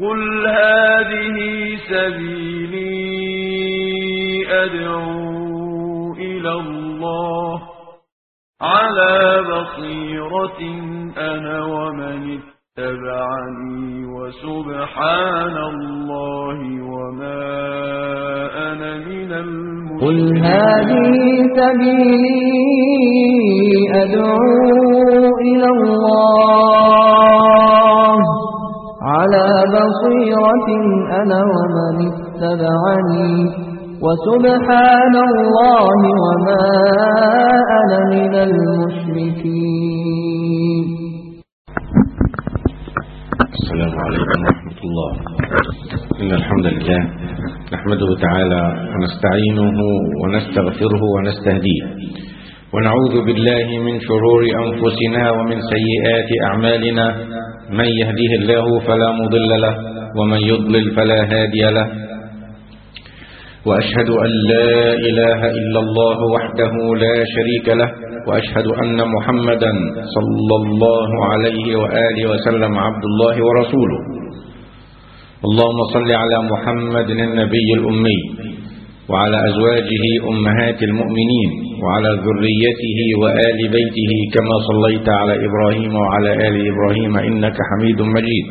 قل هذه سبيلي أدعو إلى الله على بصيرة أنا ومن اتبعني وسبحان الله وما أنا من قل المشركين هذه سبيلي أدعو إلى الله على بصيرة أنا ومن اتبعني وسبحان الله وما أنا من المشركين السلام عليكم ورحمة الله إن الحمد لله نحمده تعالى ونستعينه ونستغفره ونستهديه ونعوذ بالله من شرور أنفسنا ومن سيئات أعمالنا من يهديه الله فلا مضل له ومن يضلل فلا هادي له وأشهد أن لا إله إلا الله وحده لا شريك له وأشهد أن محمدا صلى الله عليه وآله وسلم عبد الله ورسوله اللهم صل على محمد النبي الأمي وعلى أزواجه أمهات المؤمنين وعلى ذريته وآل بيته كما صليت على إبراهيم وعلى آل إبراهيم إنك حميد مجيد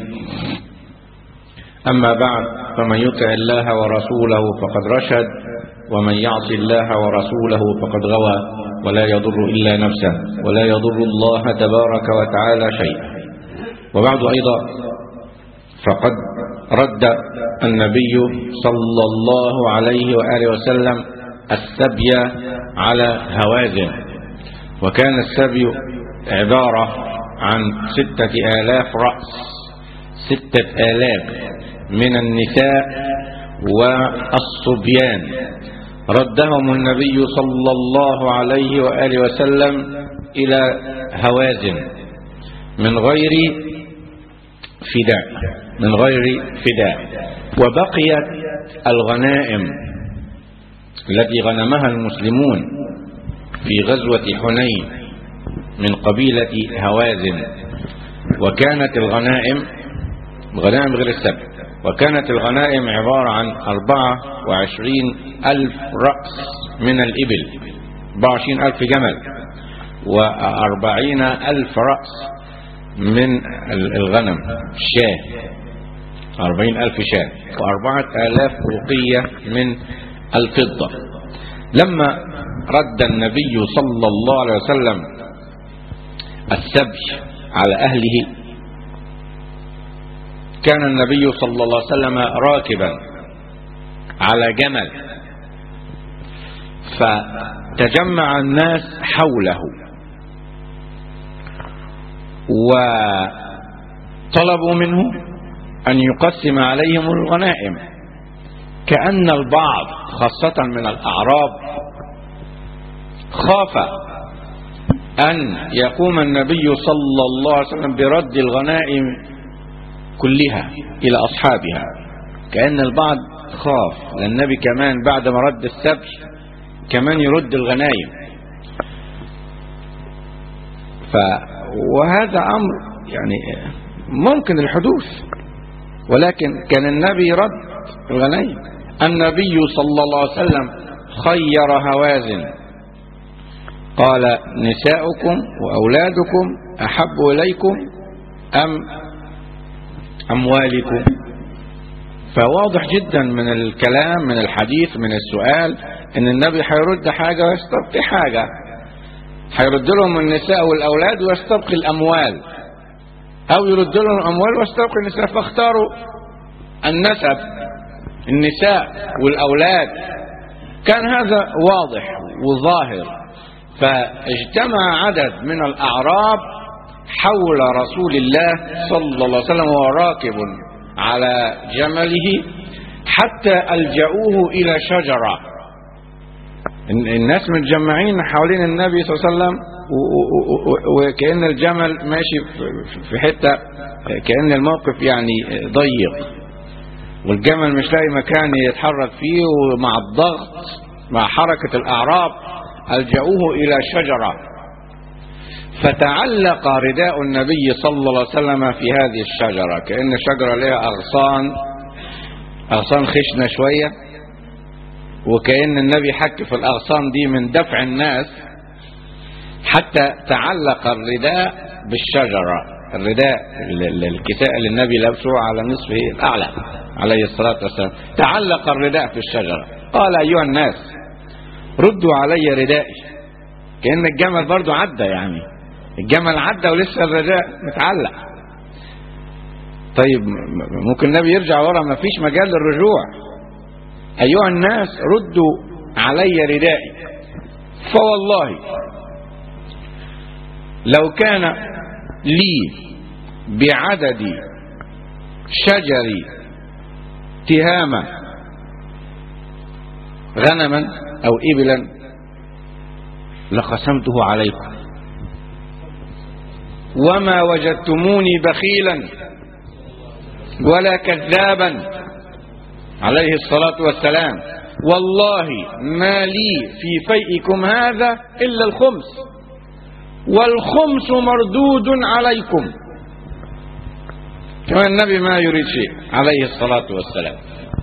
أما بعد فمن يطع الله ورسوله فقد رشد ومن يعص الله ورسوله فقد غوى ولا يضر إلا نفسه ولا يضر الله تبارك وتعالى شيئا وبعد أيضا فقد رد النبي صلى الله عليه وآله وسلم السبي على هوازن وكان السبي عبارة عن ستة آلاف رأس ستة آلاف من النساء والصبيان ردهم النبي صلى الله عليه وآله وسلم إلى هوازن من غير فداء من غير فداء وبقيت الغنائم التي غنمها المسلمون في غزوة حنين من قبيلة هوازن وكانت الغنائم غنائم غير السبت وكانت الغنائم عبارة عن أربعة وعشرين ألف رأس من الإبل أربعة وعشرين ألف جمل وأربعين ألف رأس من الغنم شاه أربعين ألف شاه وأربعة آلاف أوقية من الفضة لما رد النبي صلى الله عليه وسلم السبي على أهله كان النبي صلى الله عليه وسلم راكبا على جمل فتجمع الناس حوله وطلبوا منه أن يقسم عليهم الغنائم كأن البعض خاصة من الأعراب خاف أن يقوم النبي صلى الله عليه وسلم برد الغنائم كلها إلى أصحابها كأن البعض خاف لأن النبي كمان بعد ما رد السبي كمان يرد الغنائم ف وهذا أمر يعني ممكن الحدوث ولكن كان النبي رد الغنائم النبي صلى الله عليه وسلم خير هوازن قال نساؤكم وأولادكم أحب إليكم أم أموالكم فواضح جدا من الكلام من الحديث من السؤال ان النبي هيرد حاجة ويستبقي حاجة هيرد لهم النساء والأولاد ويستبقي الأموال أو يرد لهم الأموال ويستبقي النساء فاختاروا النسب النساء والأولاد كان هذا واضح وظاهر فاجتمع عدد من الأعراب حول رسول الله صلى الله عليه وسلم وهو راكب على جمله حتى ألجأوه إلى شجرة الناس متجمعين حوالين النبي صلى الله عليه وسلم وكأن الجمل ماشي في حتة كأن الموقف يعني ضيق والجمل مش لاقي مكان يتحرك فيه ومع الضغط مع حركة الأعراب ألجأوه إلى شجرة فتعلق رداء النبي صلى الله عليه وسلم في هذه الشجرة كأن الشجرة لها أغصان أغصان خشنة شوية وكأن النبي حك في الأغصان دي من دفع الناس حتى تعلق الرداء بالشجرة الرداء ال- ال- الكساء اللي النبي لابسه على نصفه الأعلى عليه الصلاة والسلام تعلق الرداء في الشجرة قال أيها الناس ردوا علي ردائي كأن الجمل برضو عدى يعني الجمل عدى ولسه الرداء متعلق طيب م- م- ممكن النبي يرجع ورا ما فيش مجال للرجوع أيها الناس ردوا علي ردائي فوالله لو كان لي بعدد شجر تهامة غنما أو إبلا لقسمته عليكم وما وجدتموني بخيلا ولا كذابا عليه الصلاة والسلام والله ما لي في فيئكم هذا إلا الخمس والخمس مردود عليكم كما النبي ما يريد شيء عليه الصلاة والسلام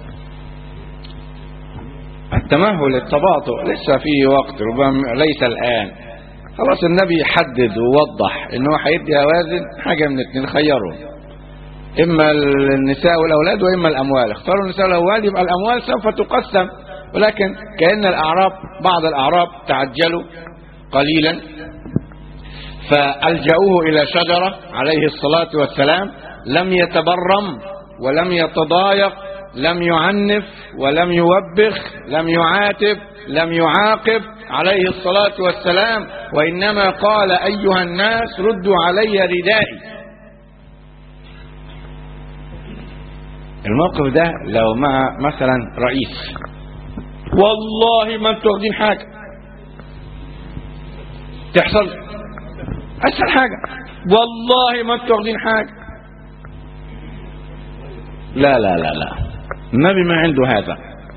التمهل التباطؤ لسه فيه وقت ربما ليس الآن خلاص النبي حدد ووضح انه هيدي هوازن حاجة من اتنين خيرهم اما النساء والاولاد واما الاموال اختاروا النساء والاولاد يبقى الاموال سوف تقسم ولكن كأن الاعراب بعض الاعراب تعجلوا قليلا فألجأوه إلى شجرة عليه الصلاة والسلام لم يتبرم ولم يتضايق لم يعنف ولم يوبخ لم يعاتب لم يعاقب عليه الصلاة والسلام وإنما قال أيها الناس ردوا علي ردائي الموقف ده لو مع مثلا رئيس والله ما انتوا واخدين حاجة تحصل اسهل حاجة والله ما انتوا واخدين حاجة لا لا لا لا النبي ما عنده هذا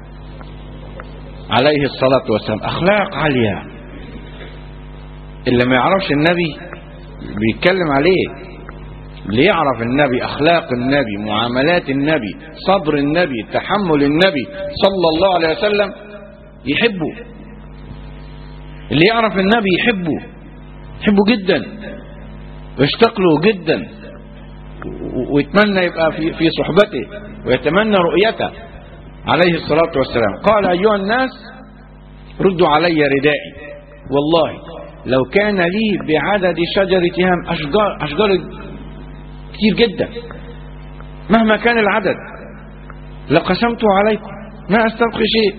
عليه الصلاة والسلام اخلاق عالية اللي ما يعرفش النبي بيتكلم عليه اللي يعرف النبي اخلاق النبي معاملات النبي صبر النبي تحمل النبي صلى الله عليه وسلم يحبه اللي يعرف النبي يحبه يحبه جدا ويشتاق له جدا و- ويتمنى يبقى في في صحبته ويتمنى رؤيته عليه الصلاة والسلام قال أيها الناس ردوا علي ردائي والله لو كان لي بعدد شجر تهام أشجار أشجار كتير جدا مهما كان العدد لقسمته عليكم ما أستبقي شيء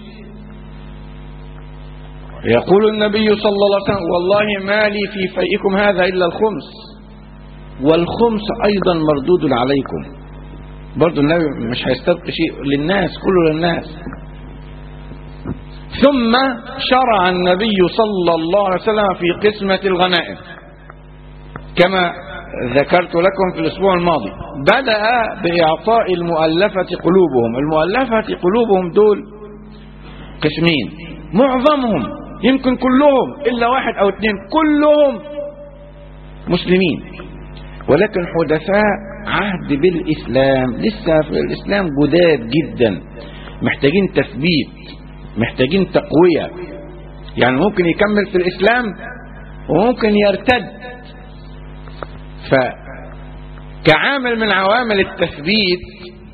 يقول النبي صلى الله عليه وسلم والله ما لي في فيئكم هذا إلا الخمس والخمس أيضا مردود عليكم برضو النبي مش هيستبقي شيء للناس كله للناس ثم شرع النبي صلى الله عليه وسلم في قسمة الغنائم كما ذكرت لكم في الأسبوع الماضي بدأ بإعطاء المؤلفة قلوبهم المؤلفة قلوبهم دول قسمين معظمهم يمكن كلهم إلا واحد أو اثنين كلهم مسلمين ولكن حدثاء عهد بالإسلام لسه في الإسلام جداد جدا محتاجين تثبيت محتاجين تقوية يعني ممكن يكمل في الإسلام وممكن يرتد فكعامل من عوامل التثبيت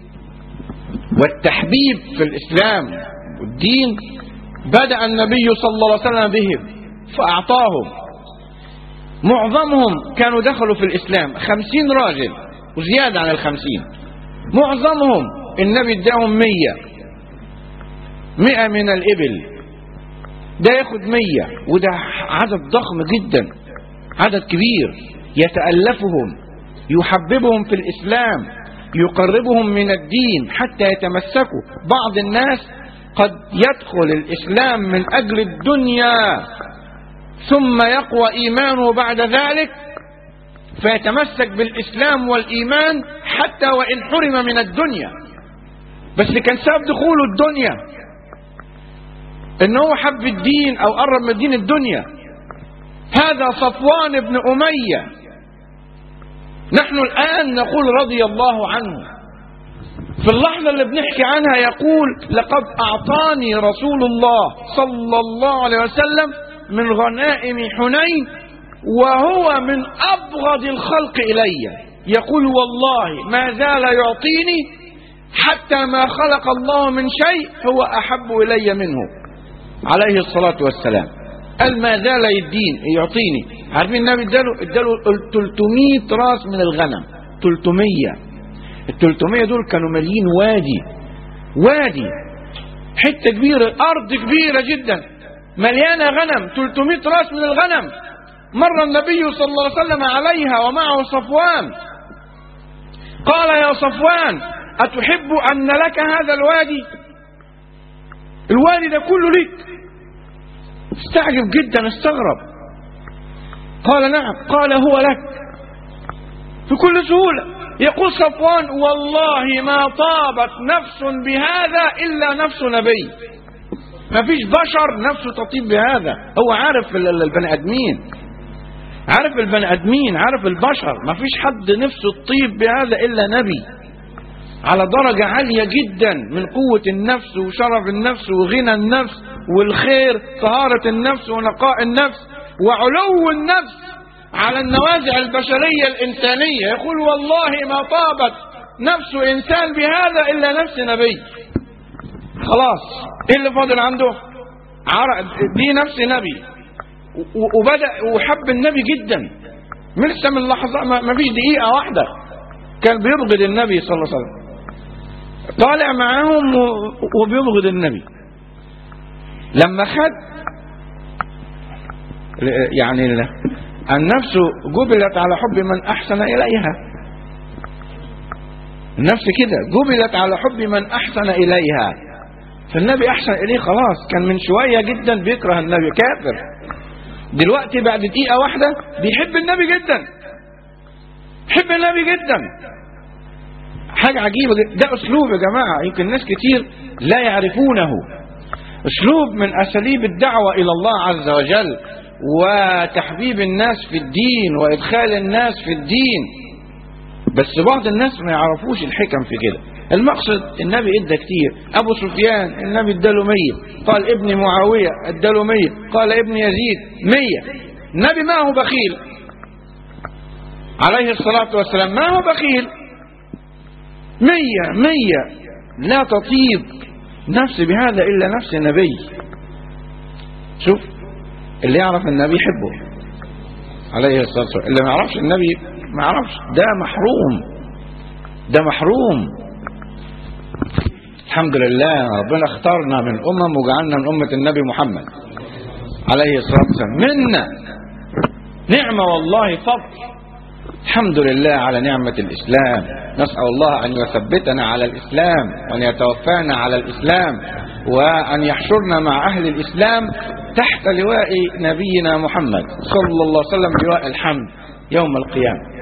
والتحبيب في الإسلام والدين بدأ النبي صلى الله عليه وسلم بهم فأعطاهم معظمهم كانوا دخلوا في الإسلام خمسين راجل وزيادة عن الخمسين معظمهم النبي اداهم مية مئة من الإبل ده ياخد مية وده عدد ضخم جدا عدد كبير يتألفهم يحببهم في الإسلام يقربهم من الدين حتى يتمسكوا بعض الناس قد يدخل الإسلام من أجل الدنيا ثم يقوى إيمانه بعد ذلك فيتمسك بالإسلام والإيمان حتى وإن حرم من الدنيا بس كان سبب دخوله الدنيا إن هو حب الدين أو قرب من دين الدنيا هذا صفوان بن أمية نحن الآن نقول رضي الله عنه في اللحظة اللي بنحكي عنها يقول لقد أعطاني رسول الله صلى الله عليه وسلم من غنائم حنين وهو من أبغض الخلق إلي يقول والله ما زال يعطيني حتى ما خلق الله من شيء هو أحب إلي منه عليه الصلاة والسلام قال ما زال يدين يعطيني عارفين النبي اداله اداله 300 راس من الغنم 300 ال 300 دول كانوا مالين وادي وادي حته كبيره ارض كبيره جدا مليانه غنم 300 راس من الغنم مر النبي صلى الله عليه وسلم عليها ومعه صفوان قال يا صفوان أتحب أن لك هذا الوادي الوادي ده كله ليك استعجب جدا استغرب قال نعم قال هو لك بكل سهولة يقول صفوان والله ما طابت نفس بهذا إلا نفس نبي ما فيش بشر نفسه تطيب بهذا هو عارف البني آدمين عارف البني ادمين عارف البشر ما فيش حد نفسه تطيب بهذا الا نبي على درجة عالية جدا من قوة النفس وشرف النفس وغنى النفس والخير طهارة النفس ونقاء النفس وعلو النفس على النوازع البشرية الإنسانية يقول والله ما طابت نفس إنسان بهذا إلا نفس نبي خلاص إيه اللي فاضل عنده دي نفس نبي وبدأ وحب النبي جدا من لسه من لحظة ما فيش دقيقة واحدة كان بيبغض النبي صلى الله عليه وسلم طالع معاهم وبيبغض النبي لما خد يعني النفس جبلت على حب من أحسن إليها النفس كده جبلت على حب من أحسن إليها فالنبي أحسن إليه خلاص كان من شوية جدا بيكره النبي كافر دلوقتي بعد دقيقة واحدة بيحب النبي جدا يحب النبي جدا حاجة عجيبة جدا ده أسلوب يا جماعة يمكن ناس كتير لا يعرفونه أسلوب من أساليب الدعوة إلى الله عز وجل وتحبيب الناس في الدين وإدخال الناس في الدين بس بعض الناس ما يعرفوش الحكم في كده المقصد النبي ادى كتير ابو سفيان النبي اداله مية قال ابن معاوية اداله مية قال ابن يزيد مية النبي ما هو بخيل عليه الصلاة والسلام ما هو بخيل مية مية لا تطيب نفس بهذا إلا نفس النبي شوف اللي يعرف النبي يحبه عليه الصلاة والسلام اللي ما يعرفش النبي ما يعرفش ده محروم ده محروم الحمد لله ربنا اختارنا من أمم وجعلنا من أمة النبي محمد عليه الصلاة والسلام منا نعمة والله فضل الحمد لله على نعمة الإسلام نسأل الله أن يثبتنا على الإسلام وأن يتوفانا على الإسلام وأن يحشرنا مع أهل الإسلام تحت لواء نبينا محمد صلى الله عليه وسلم لواء الحمد يوم القيامة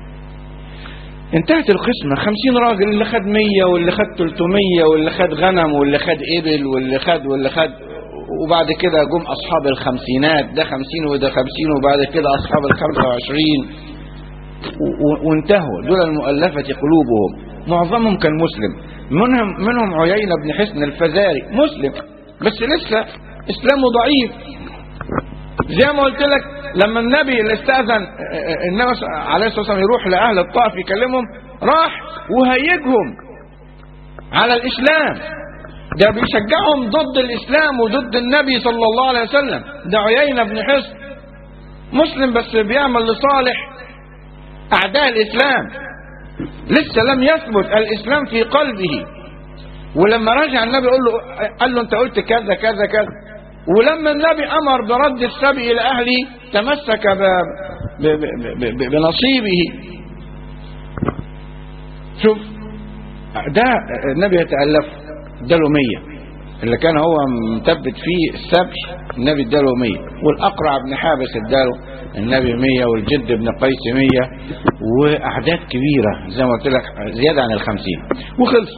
انتهت القسمة خمسين راجل اللي خد مية واللي خد تلتمية واللي خد غنم واللي خد إبل واللي خد واللي خد وبعد كده جم أصحاب الخمسينات ده خمسين وده خمسين وبعد كده أصحاب الخمسة وعشرين وانتهوا دول المؤلفة قلوبهم معظمهم كان مسلم منهم منهم عيينة بن حسن الفزاري مسلم بس لسه إسلامه ضعيف زي ما قلت لك لما النبي اللي استأذن النبي عليه الصلاة والسلام يروح لأهل الطائف يكلمهم راح وهيجهم على الإسلام ده بيشجعهم ضد الإسلام وضد النبي صلى الله عليه وسلم ده عيينة بن حصن مسلم بس بيعمل لصالح أعداء الإسلام لسه لم يثبت الإسلام في قلبه ولما رجع النبي قال له قال له أنت قلت كذا كذا كذا ولما النبي أمر برد السبي إلى أهله تمسك ب... ب... ب... ب... بنصيبه شوف ده النبي يتألف اداله مية اللي كان هو مثبت فيه السبي النبي اداله مية والأقرع بن حابس اداله النبي مية والجد بن قيس مية وأعداد كبيرة زي ما قلت لك زيادة عن الخمسين وخلص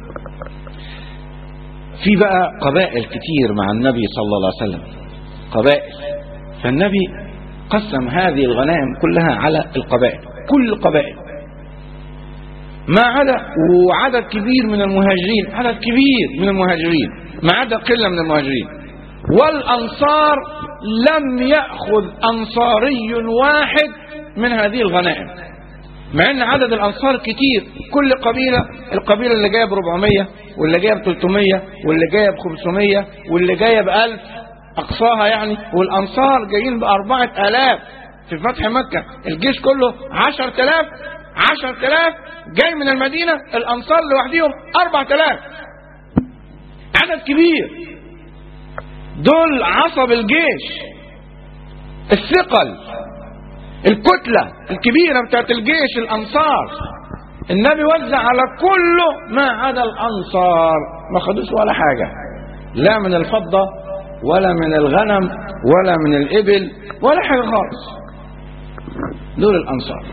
في بقى قبائل كتير مع النبي صلى الله عليه وسلم قبائل فالنبي قسم هذه الغنائم كلها على القبائل كل القبائل ما عدا وعدد كبير من المهاجرين عدد كبير من المهاجرين ما عدا قلة من المهاجرين والأنصار لم يأخذ أنصاري واحد من هذه الغنائم مع ان عدد الانصار كتير كل قبيله القبيله اللي جايه ب 400 واللي جايه ب 300 واللي جايه ب 500 واللي جايه ب 1000 اقصاها يعني والانصار جايين ب 4000 في فتح مكه الجيش كله 10000 10000 جاي من المدينه الانصار لوحدهم 4000 عدد كبير دول عصب الجيش الثقل الكتلة الكبيرة بتاعت الجيش الأنصار النبي وزع على كله ما عدا الأنصار ما خدوش ولا حاجة لا من الفضة ولا من الغنم ولا من الإبل ولا حاجة خالص دول الأنصار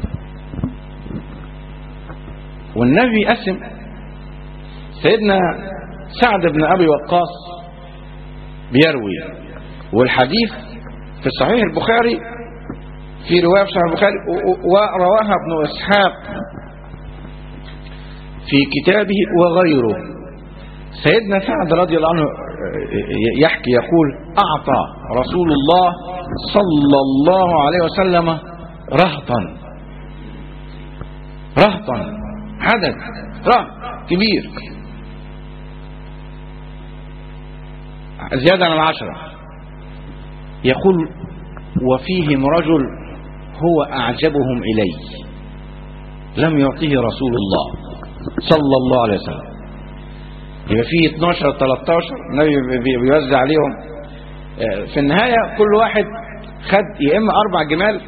والنبي قسم سيدنا سعد بن أبي وقاص بيروي والحديث في صحيح البخاري في رواية في صحيح البخاري ورواها ابن إسحاق في كتابه وغيره سيدنا سعد رضي الله عنه يحكي يقول أعطى رسول الله صلى الله عليه وسلم رهطا رهطا عدد رهط كبير زيادة عن العشرة يقول وفيهم رجل هو أعجبهم إلي لم يعطيه رسول الله صلى الله عليه وسلم يبقى فيه 12 13 النبي بيوزع عليهم في النهاية كل واحد خد يا إما أربع جمال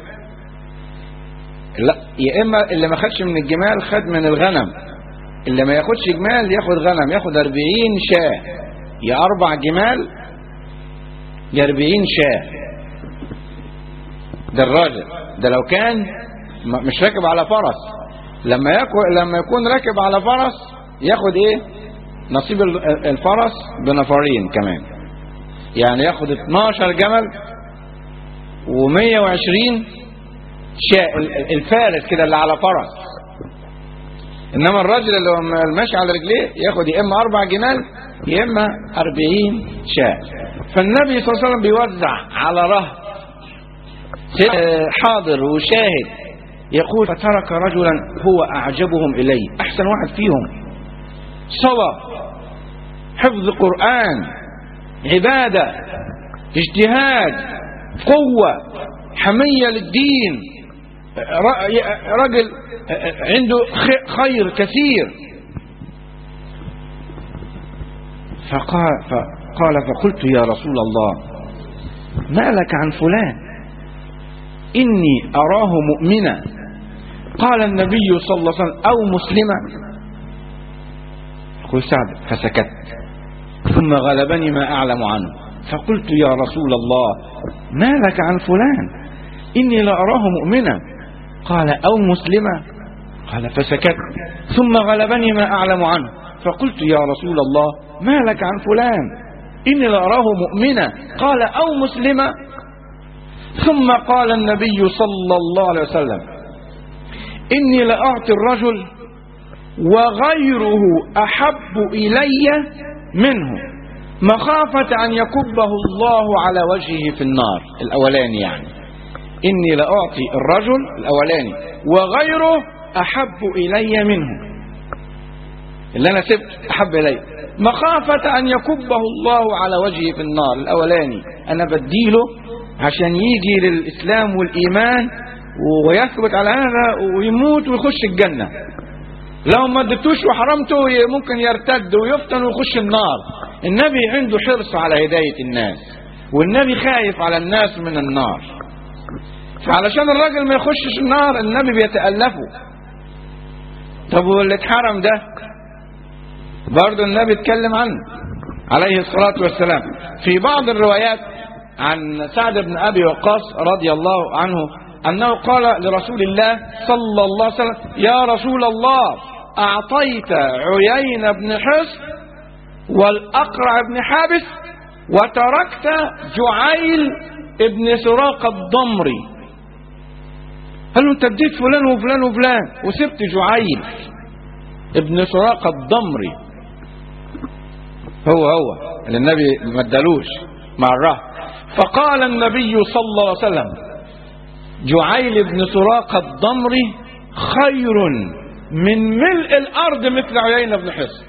لا يا إما اللي ما خدش من الجمال خد من الغنم اللي ما ياخدش جمال ياخد غنم ياخد 40 شاه يا أربع جمال يا 40 شاه ده الراجل ده لو كان مش راكب على فرس لما يكون لما يكون راكب على فرس ياخد ايه نصيب الفرس بنفرين كمان يعني ياخد 12 جمل و120 شاء الفارس كده اللي على فرس انما الراجل اللي ماشي على رجليه ياخد يا اما اربع جمال يا اما 40 شاء فالنبي صلى الله عليه وسلم بيوزع على رهط حاضر وشاهد يقول فترك رجلا هو أعجبهم إلي أحسن واحد فيهم صبر حفظ قرآن عبادة اجتهاد قوة حمية للدين رجل عنده خير كثير فقال, فقال فقلت يا رسول الله ما لك عن فلان إني أراه مؤمنا قال النبي صلى الله عليه وسلم أو مسلما قل سعد فسكت ثم غلبني ما أعلم عنه فقلت يا رسول الله ما لك عن فلان إني لأراه مؤمنا قال أو مسلما قال فسكت ثم غلبني ما أعلم عنه فقلت يا رسول الله ما لك عن فلان إني لأراه مؤمنا قال أو مسلما ثم قال النبي صلى الله عليه وسلم إني لأعطي الرجل وغيره أحب إلي منه مخافة أن يكبه الله على وجهه في النار الأولاني يعني إني لأعطي الرجل الأولاني وغيره أحب إلي منه اللي أنا سبت أحب إلي مخافة أن يكبه الله على وجهه في النار الأولاني أنا بديله عشان يجي للإسلام والإيمان ويثبت على هذا ويموت ويخش الجنة لو ما اديتوش وحرمته ممكن يرتد ويفتن ويخش النار النبي عنده حرص على هداية الناس والنبي خايف على الناس من النار فعلشان الراجل ما يخشش النار النبي بيتألفه طب واللي اتحرم ده برضه النبي اتكلم عنه عليه الصلاة والسلام في بعض الروايات عن سعد بن أبي وقاص رضي الله عنه أنه قال لرسول الله صلى الله عليه وسلم يا رسول الله أعطيت عيين بن حصن والأقرع بن حابس وتركت جعيل ابن سراق الضمري قال له انت اديت فلان وفلان وفلان وسبت جعيل ابن سراقة الضمري هو هو اللي النبي ما ادالوش مع الرهب فقال النبي صلى الله عليه وسلم جعيل بن سراقة الضمري خير من ملء الأرض مثل عيينة بن حصن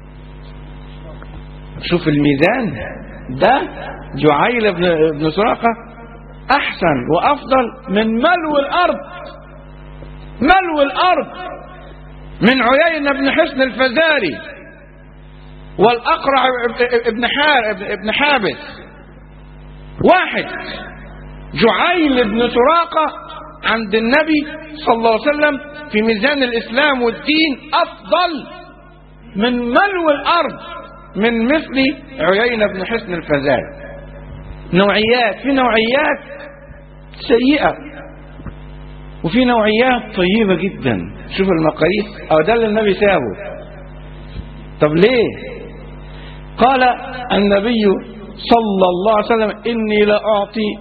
شوف الميزان ده جعيل بن, بن سراقة أحسن وأفضل من ملو الأرض ملو الأرض من عيينة بن حصن الفزاري والأقرع ابن حار ابن حابس واحد جعيل بن سراقة عند النبي صلى الله عليه وسلم في ميزان الإسلام والدين أفضل من ملو الأرض من مثل عيينة بن حسن الفزاري نوعيات في نوعيات سيئة وفي نوعيات طيبة جدا شوف المقاييس أو ده اللي النبي سابه طب ليه قال النبي صلى الله عليه وسلم إني لأعطي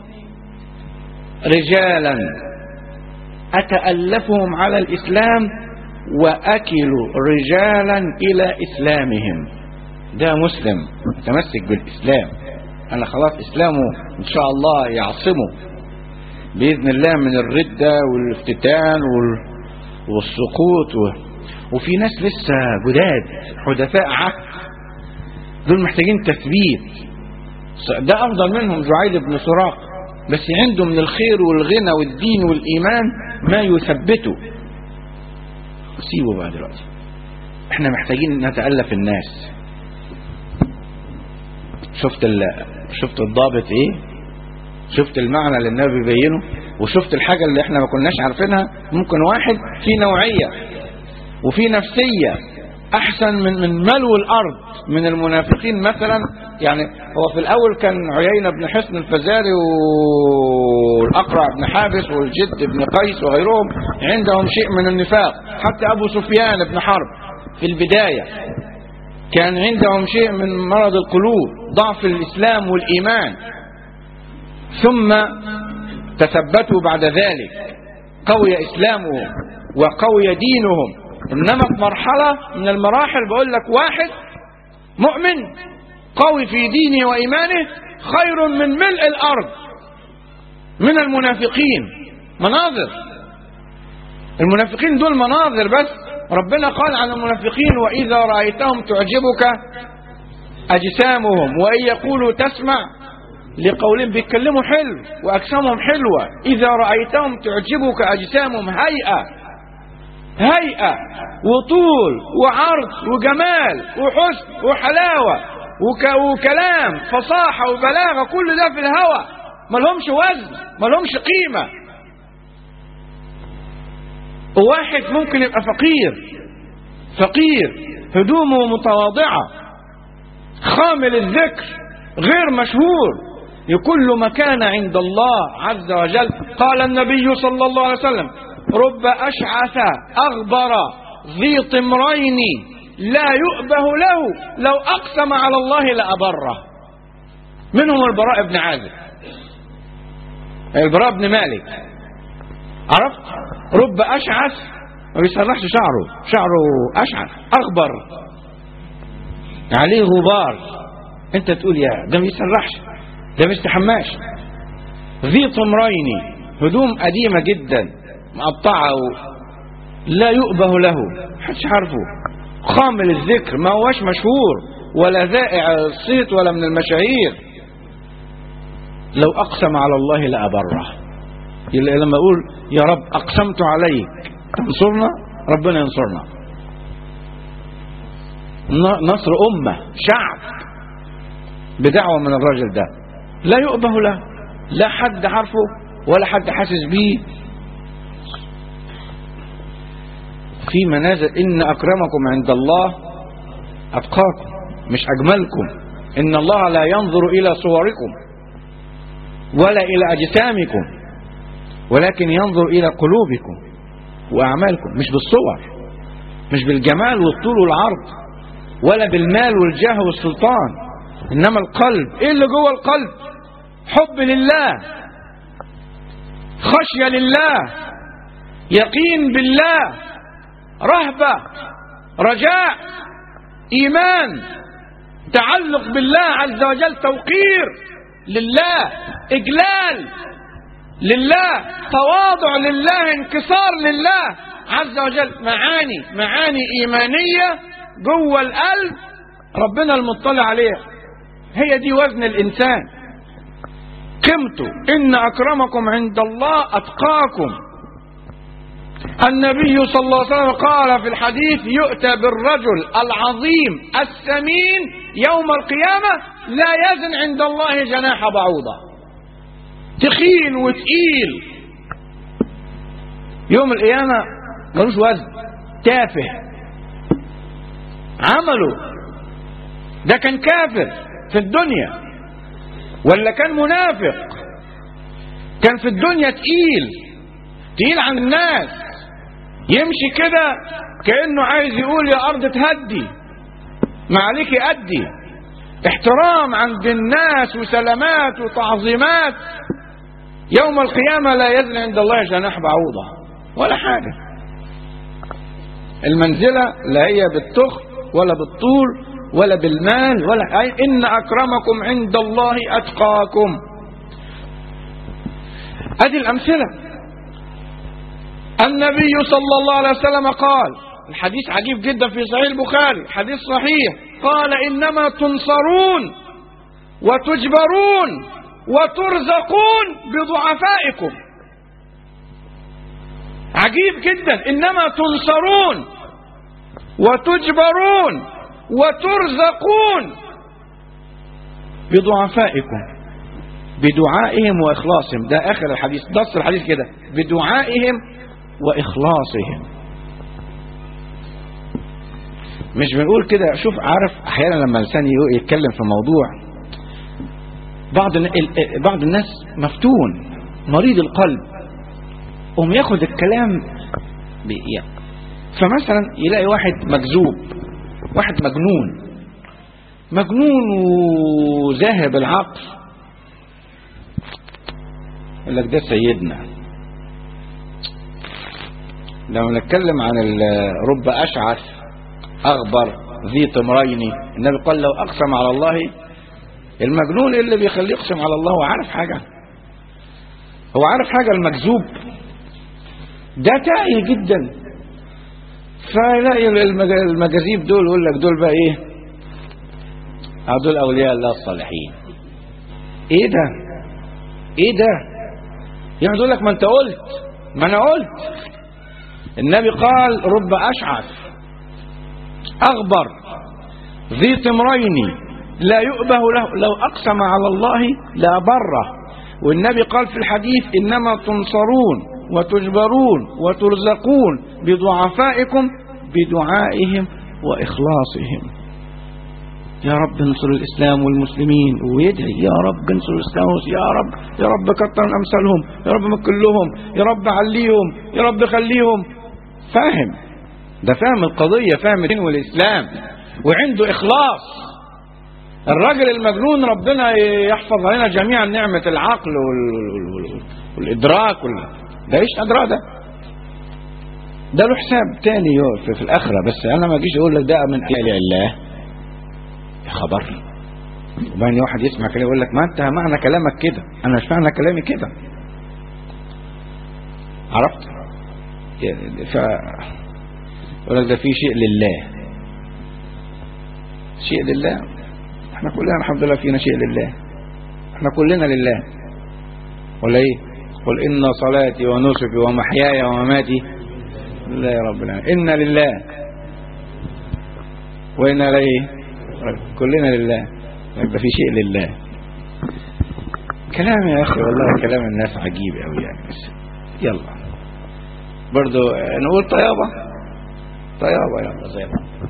رجالا أتألفهم على الإسلام وأكل رجالا إلى إسلامهم ده مسلم متمسك بالإسلام أنا خلاص إسلامه إن شاء الله يعصمه بإذن الله من الردة والافتتان وال... والسقوط و... وفي ناس لسه جداد حدثاء عهد دول محتاجين تثبيت ده أفضل منهم جعيل بن سراق بس عنده من الخير والغنى والدين والإيمان ما يثبته سيبه بقى دلوقتي احنا محتاجين نتألف الناس شفت ال... شفت الضابط ايه شفت المعنى اللي النبي بيبينه وشفت الحاجة اللي احنا ما كناش عارفينها ممكن واحد في نوعية وفي نفسية احسن من من ملو الارض من المنافقين مثلا يعني هو في الاول كان عيينة بن حصن الفزاري والاقرع بن حابس والجد بن قيس وغيرهم عندهم شيء من النفاق حتى ابو سفيان بن حرب في البداية كان عندهم شيء من مرض القلوب ضعف الاسلام والايمان ثم تثبتوا بعد ذلك قوي اسلامهم وقوي دينهم انما في مرحلة من المراحل بقول لك واحد مؤمن قوي في دينه وايمانه خير من ملء الارض من المنافقين مناظر المنافقين دول مناظر بس ربنا قال عن المنافقين واذا رايتهم تعجبك اجسامهم وان يقولوا تسمع لقولهم بيتكلموا حلو واجسامهم حلوه اذا رايتهم تعجبك اجسامهم هيئه هيئة وطول وعرض وجمال وحسن وحلاوة وك وكلام فصاحة وبلاغة كل ده في الهوى ملهمش وزن ملهمش قيمة وواحد ممكن يبقى فقير فقير هدومه متواضعة خامل الذكر غير مشهور لكل مكان عند الله عز وجل قال النبي صلى الله عليه وسلم رب أشعث أغبر ذي طمرين لا يؤبه له لو أقسم على الله لأبره منهم البراء بن عازب البراء بن مالك عرفت رب أشعث ما بيسرحش شعره شعره أشعث أغبر عليه غبار انت تقول يا ده ما بيسرحش ده ما بيستحماش ذي طمرين هدوم قديمة جدا مقطعه لا يؤبه له محدش عارفه خامل الذكر ما هوش مشهور ولا ذائع الصيت ولا من المشاهير لو أقسم على الله لأبره لما أقول يا رب أقسمت عليك تنصرنا ربنا ينصرنا نصر أمة شعب بدعوة من الراجل ده لا يؤبه له لا حد عارفه ولا حد حاسس بيه في منازل إن أكرمكم عند الله أتقاكم مش أجملكم إن الله لا ينظر إلى صوركم ولا إلى أجسامكم ولكن ينظر إلى قلوبكم وأعمالكم مش بالصور مش بالجمال والطول والعرض ولا بالمال والجاه والسلطان إنما القلب إيه اللي جوه القلب حب لله خشية لله يقين بالله رهبة رجاء إيمان تعلق بالله عز وجل توقير لله إجلال لله تواضع لله انكسار لله عز وجل معاني معاني إيمانية جوه القلب ربنا المطلع عليها هي دي وزن الإنسان قيمته إن أكرمكم عند الله أتقاكم النبي صلى الله عليه وسلم قال في الحديث يؤتى بالرجل العظيم السمين يوم القيامة لا يزن عند الله جناح بعوضة تخين وتقيل يوم القيامة ملوش وزن تافه عمله ده كان كافر في الدنيا ولا كان منافق كان في الدنيا تقيل تقيل عن الناس يمشي كده كأنه عايز يقول يا أرض تهدي ما عليك أدي احترام عند الناس وسلامات وتعظيمات يوم القيامة لا يزن عند الله جناح بعوضة ولا حاجة المنزلة لا هي بالتخ ولا بالطول ولا بالمال ولا أي إن أكرمكم عند الله أتقاكم هذه الأمثلة النبي صلى الله عليه وسلم قال الحديث عجيب جدا في صحيح البخاري حديث صحيح قال إنما تنصرون وتجبرون وترزقون بضعفائكم عجيب جدا إنما تنصرون وتجبرون وترزقون بضعفائكم بدعائهم وإخلاصهم ده آخر الحديث نص الحديث كده بدعائهم وإخلاصهم مش بنقول كده شوف عارف أحيانا لما الإنسان يتكلم في موضوع بعض بعض الناس مفتون مريض القلب قوم ياخد الكلام يعني فمثلا يلاقي واحد مجذوب واحد مجنون مجنون وذاهب العقل يقول لك ده سيدنا لو نتكلم عن رب أشعث أغبر ذي طمرين النبي قال لو أقسم على الله المجنون إيه اللي بيخليه يقسم على الله هو عارف حاجة هو عارف حاجة المكذوب ده تاهي جدا فيلاقي المجاذيب دول يقول لك دول بقى ايه دول اولياء الله الصالحين ايه ده ايه ده يعني يقول لك ما انت قلت ما انا قلت النبي قال رب اشعث اغبر ذي طمرين لا يؤبه له لو اقسم على الله لا بره والنبي قال في الحديث انما تنصرون وتجبرون وترزقون بضعفائكم بدعائهم واخلاصهم يا رب انصر الاسلام والمسلمين ويدعي يا رب انصر الاسلام يا رب يا رب كتر من امثالهم يا رب مكن لهم يا رب عليهم يا رب خليهم فاهم ده فاهم القضيه فاهم الدين والاسلام وعنده اخلاص الراجل المجنون ربنا يحفظ علينا جميعا نعمه العقل وال... والادراك وال... ده ايش ادرى ده ده له حساب تاني في, في الاخره بس انا ما اجيش اقول لك ده من اهل الله يا خبر وبعدين واحد يسمع كلام يقول لك ما انت معنى كلامك كده انا مش معنى كلامي كده عرفت ف يقول لك ده في شيء لله شيء لله احنا كلنا الحمد لله فينا شيء لله احنا كلنا لله ولا ايه قل ان صلاتي ونسكي ومحياي ومماتي لله يا رب العالمين إنا لله وإنا إليه كلنا لله يبقى في شيء لله كلام يا أخي والله كلام الناس عجيب أوي يعني بس يلا برضو نقول طيابة طيابة يلا زي بعض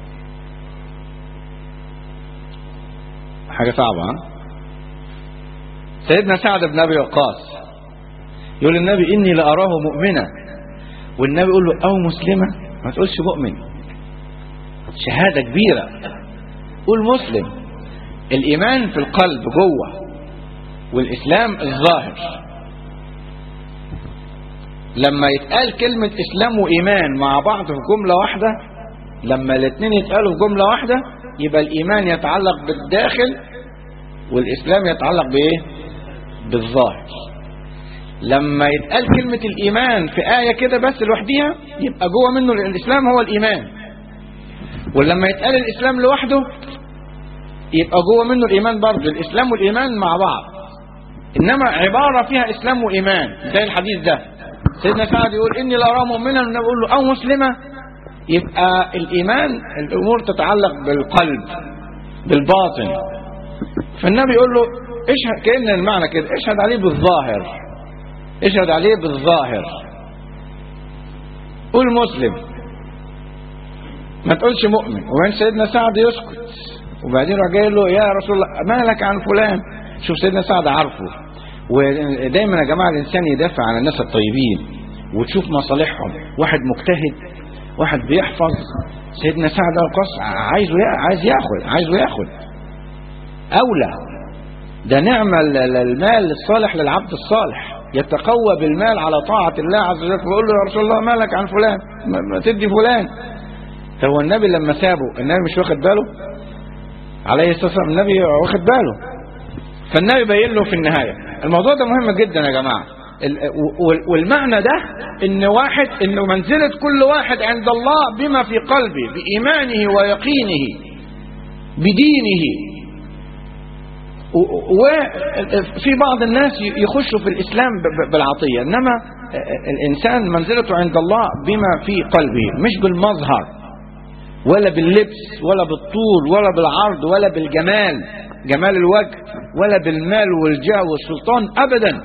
حاجة صعبة ها سيدنا سعد بن أبي وقاص يقول النبي إني لأراه مؤمنا والنبي يقول له أو مسلمة ما تقولش مؤمن شهادة كبيرة قول مسلم الإيمان في القلب جوه والإسلام الظاهر لما يتقال كلمة إسلام وإيمان مع بعض في جملة واحدة لما الاثنين يتقالوا في جملة واحدة يبقى الإيمان يتعلق بالداخل والإسلام يتعلق بإيه؟ بالظاهر لما يتقال كلمة الإيمان في آية كده بس لوحديها يبقى جوه منه الإسلام هو الإيمان ولما يتقال الإسلام لوحده يبقى جوه منه الإيمان برضه الإسلام والإيمان مع بعض إنما عبارة فيها إسلام وإيمان زي الحديث ده سيدنا سعد يقول إني لأرى مؤمنا والنبي يقول له أو مسلمة يبقى الإيمان الأمور تتعلق بالقلب بالباطن فالنبي يقول له اشهد كأن المعنى كده اشهد عليه بالظاهر اشهد عليه بالظاهر قول مسلم ما تقولش مؤمن وبعدين سيدنا سعد يسكت وبعدين راح جاي له يا رسول الله ما لك عن فلان شوف سيدنا سعد عارفه ودايما يا جماعه الانسان يدافع عن الناس الطيبين وتشوف مصالحهم واحد مجتهد واحد بيحفظ سيدنا سعد القص عايزه عايز ياخد عايزه ياخد اولى ده نعمة المال الصالح للعبد الصالح يتقوى بالمال على طاعة الله عز وجل ويقول له يا رسول الله مالك عن فلان ما تدي فلان هو النبي لما سابه النبي مش واخد باله عليه الصلاة والسلام النبي واخد باله فالنبي بين له في النهاية الموضوع ده مهم جدا يا جماعة والمعنى ده ان واحد انه منزلة كل واحد عند الله بما في قلبه بإيمانه ويقينه بدينه وفي بعض الناس يخشوا في الإسلام بالعطية إنما الإنسان منزلته عند الله بما في قلبه مش بالمظهر ولا باللبس ولا بالطول ولا بالعرض ولا بالجمال جمال الوجه ولا بالمال والجاه والسلطان أبدا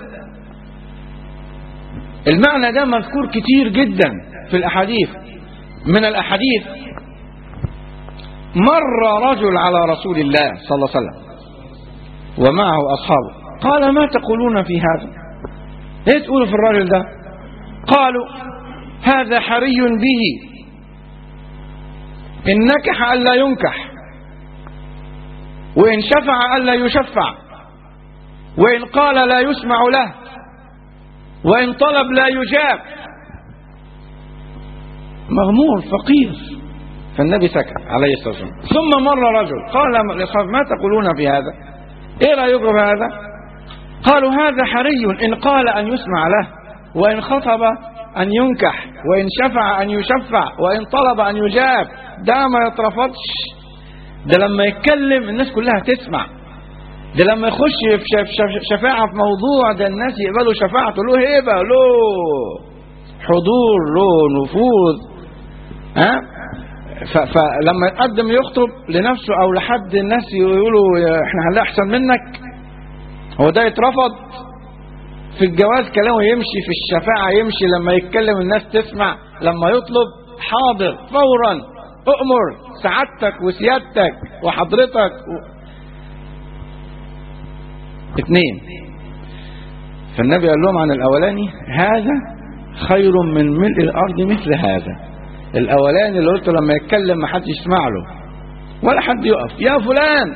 المعنى ده مذكور كتير جدا في الأحاديث من الأحاديث مر رجل على رسول الله صلى الله عليه وسلم ومعه أصحابه قال ما تقولون في هذا ايه تقولوا في الراجل ده قالوا هذا حري به إن نكح ألا ينكح وإن شفع ألا يشفع وإن قال لا يسمع له وإن طلب لا يجاب مغمور فقير فالنبي سكت عليه الصلاة والسلام ثم مر رجل قال لأصحاب ما تقولون في هذا ايه رأيكم في هذا قالوا هذا حري إن قال أن يسمع له وإن خطب أن ينكح وإن شفع أن يشفع وإن طلب أن يجاب ده ما يترفضش ده لما يتكلم الناس كلها تسمع ده لما يخش في شفاعة في موضوع ده الناس يقبلوا شفاعته له هيبة له حضور له نفوذ ها فلما يقدم يخطب لنفسه او لحد الناس يقولوا احنا هنلاقي احسن منك هو ده يترفض في الجواز كلامه يمشي في الشفاعة يمشي لما يتكلم الناس تسمع لما يطلب حاضر فورا اؤمر سعادتك وسيادتك وحضرتك و... اثنين فالنبي قال لهم عن الاولاني هذا خير من ملء الارض مثل هذا الاولاني اللي قلت لما يتكلم ما حد يسمع له ولا حد يقف يا فلان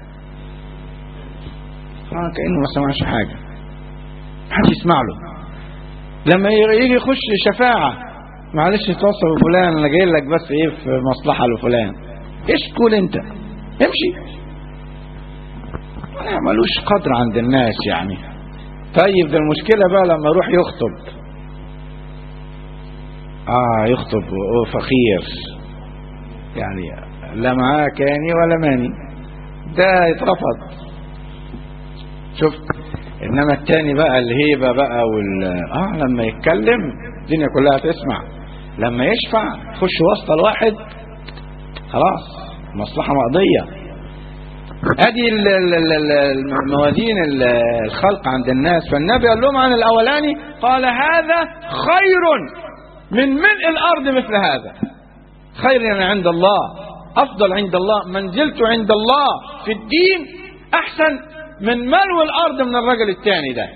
آه كانه ما سمعش حاجه ما حد يسمع له لما يجي يخش شفاعه معلش توصل لفلان انا جاي لك بس ايه في مصلحه لفلان ايش تقول انت امشي ملوش قدر عند الناس يعني طيب ده المشكله بقى لما يروح يخطب اه يخطب وهو فقير يعني لا معاه كاني ولا ماني ده يترفض شفت انما التاني بقى الهيبة بقى وال اه لما يتكلم الدنيا كلها تسمع لما يشفع يخش وسط الواحد خلاص مصلحة مقضية ادي الموازين الخلق عند الناس فالنبي قال لهم عن الاولاني قال هذا خير من ملء الأرض مثل هذا خير يعني عند الله أفضل عند الله منزلته عند الله في الدين أحسن من ملو الأرض من الرجل الثاني ده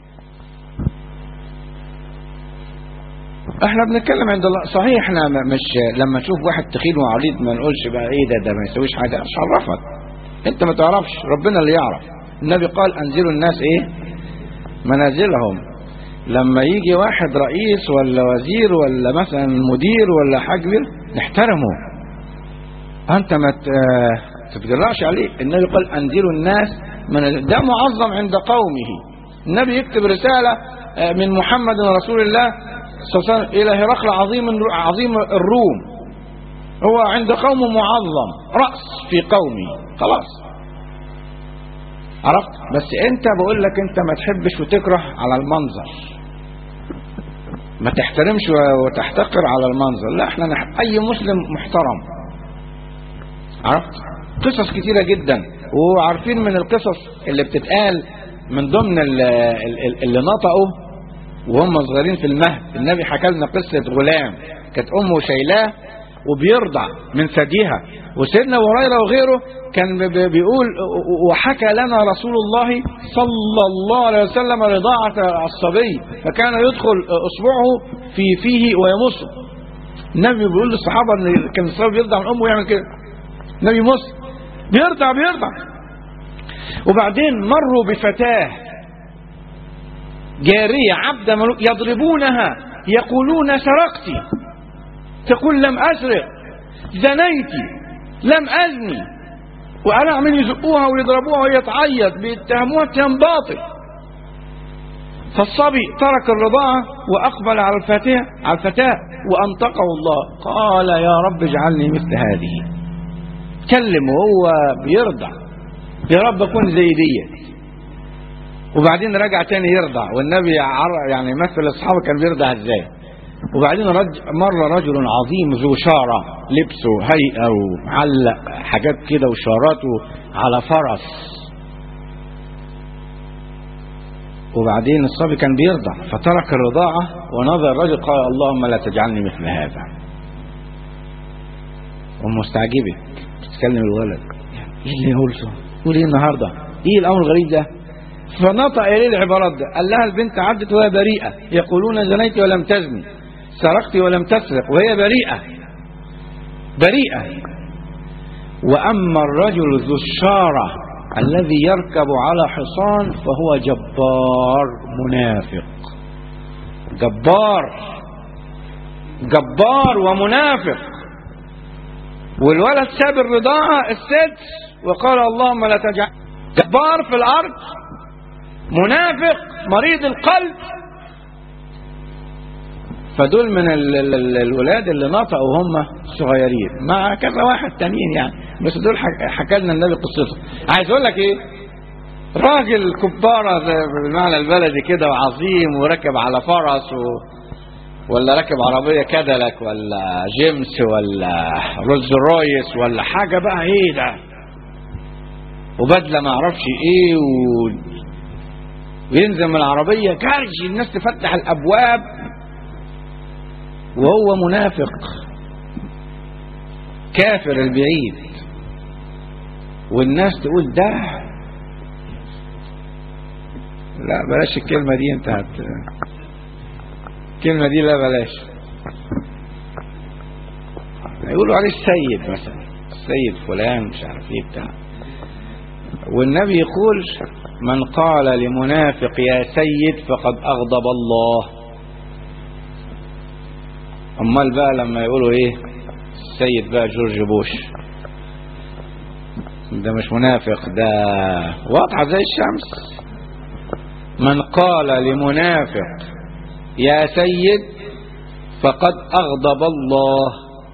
احنا بنتكلم عند الله صحيح احنا مش لما نشوف واحد تخين وعريض ما نقولش بقى ايه ده ده ما يسويش حاجه مش عرفك انت ما تعرفش ربنا اللي يعرف النبي قال انزلوا الناس ايه منازلهم لما يجي واحد رئيس ولا وزير ولا مثلا مدير ولا حاجة كبير نحترمه انت ما ت- تتجرأش عليه النبي قال انذروا الناس من ال- ده معظم عند قومه النبي يكتب رسالة آه، من محمد رسول الله صلى الله عليه وسلم الى هرقل عظيم عظيم الروم هو عند قومه معظم رأس في قومه خلاص عرفت بس انت بقول لك انت ما تحبش وتكره على المنظر ما تحترمش وتحتقر على المنظر لا احنا نح... اي مسلم محترم عرفت قصص كتيرة جدا وعارفين من القصص اللي بتتقال من ضمن ال- ال- ال- اللي نطقوا وهم صغيرين في المهد النبي حكى لنا قصة غلام كانت امه شايلاه وبيرضع من ثديها وسيدنا أبو هريره وغيره كان بي- بي- بيقول وحكى لنا رسول الله صلى الله عليه وسلم رضاعة الصبي فكان يدخل اصبعه في فيه ويمصه النبي بيقول للصحابه ان كان الصبي بيرضع من امه ويعمل كده النبي يمص بيرضع بيرضع وبعدين مروا بفتاه جارية عبد ملوك يضربونها يقولون سرقتي تقول لم أسرق زنيت لم أزني وأنا عمال يزقوها ويضربوها وهي تعيط بيتهموها اتهام باطل فالصبي ترك الرضاعة وأقبل على الفتاة على الفتاة وأنطقه الله قال يا رب اجعلني مثل هذه كلم وهو بيرضع يا رب أكون زي ديت وبعدين رجع تاني يرضع والنبي عر- يعني مثل اصحابه كان بيرضع ازاي وبعدين رج مر رجل عظيم ذو شارة لبسه هيئة ومعلق حاجات كده وشاراته على فرس وبعدين الصبي كان بيرضع فترك الرضاعة ونظر الرجل قال اللهم لا تجعلني مثل هذا ومستعجبة بتتكلم الولد ايه اللي قلته يقول ايه النهارده ايه الامر الغريب ده فنطق اليه العبارات ده قال لها البنت عدت وهي بريئة يقولون زنيت ولم تزني سرقت ولم تسرق وهي بريئة بريئة وأما الرجل ذو الشارة الذي يركب على حصان فهو جبار منافق جبار جبار ومنافق والولد ساب الرضاعة السدس وقال اللهم لا تجعل جبار في الأرض منافق مريض القلب فدول من ال- ال- ال- الولاد اللي نطقوا هم صغيرين مع كذا واحد تانيين يعني بس دول حك- حكى لنا النبي قصته عايز اقول لك ايه راجل كبارة زي- بالمعنى البلدي كده وعظيم وركب على فرس و... ولا راكب عربية كادلك ولا جيمس ولا رولز رويس ولا حاجة بقى ايه ده وبدلة ما اعرفش ايه و... وينزل من العربية كارج الناس تفتح الابواب وهو منافق كافر البعيد والناس تقول ده لا بلاش الكلمة دي انت هت الكلمة دي لا بلاش يقولوا عليه السيد مثلا السيد فلان مش عارف ايه بتاع والنبي يقول من قال لمنافق يا سيد فقد أغضب الله أمال بقى لما يقولوا إيه السيد بقى جورج بوش ده مش منافق ده واضحة زي الشمس من قال لمنافق يا سيد فقد أغضب الله